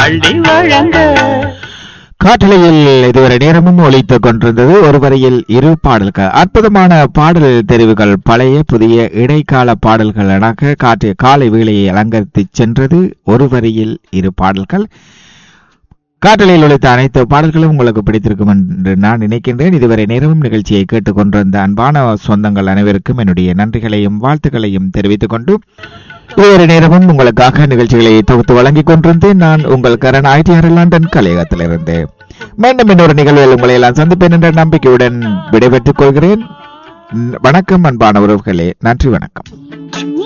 அள்ளி வழங்க காற்றலையில் இதுவரை நேரமும் ஒலித்துக் கொண்டிருந்தது ஒரு வரியில் இரு பாடல்கள் அற்புதமான பாடல் தெரிவுகள் பழைய புதிய இடைக்கால பாடல்கள் என காற்று காலை வேளையை அலங்கரித்து சென்றது ஒரு வரியில் இரு பாடல்கள் காற்றலையில் ஒழித்த அனைத்து பாடல்களும் உங்களுக்கு பிடித்திருக்கும் என்று நான் நினைக்கின்றேன் இதுவரை நேரமும் நிகழ்ச்சியை கேட்டுக்கொண்டிருந்த அன்பான சொந்தங்கள் அனைவருக்கும் என்னுடைய நன்றிகளையும் வாழ்த்துக்களையும் தெரிவித்துக் கொண்டு இதுவரை நேரமும் உங்களுக்காக நிகழ்ச்சிகளை தொகுத்து வழங்கிக் கொண்டிருந்தேன் நான் உங்கள் கரண் ஐடிஆர் லண்டன் கலையகத்திலிருந்து மீண்டும் இன்னொரு நிகழ்வில் உங்களை எல்லாம் சந்திப்பேன் என்ற நம்பிக்கையுடன் விடைபெற்றுக் கொள்கிறேன் வணக்கம் அன்பான உறவுகளே நன்றி வணக்கம்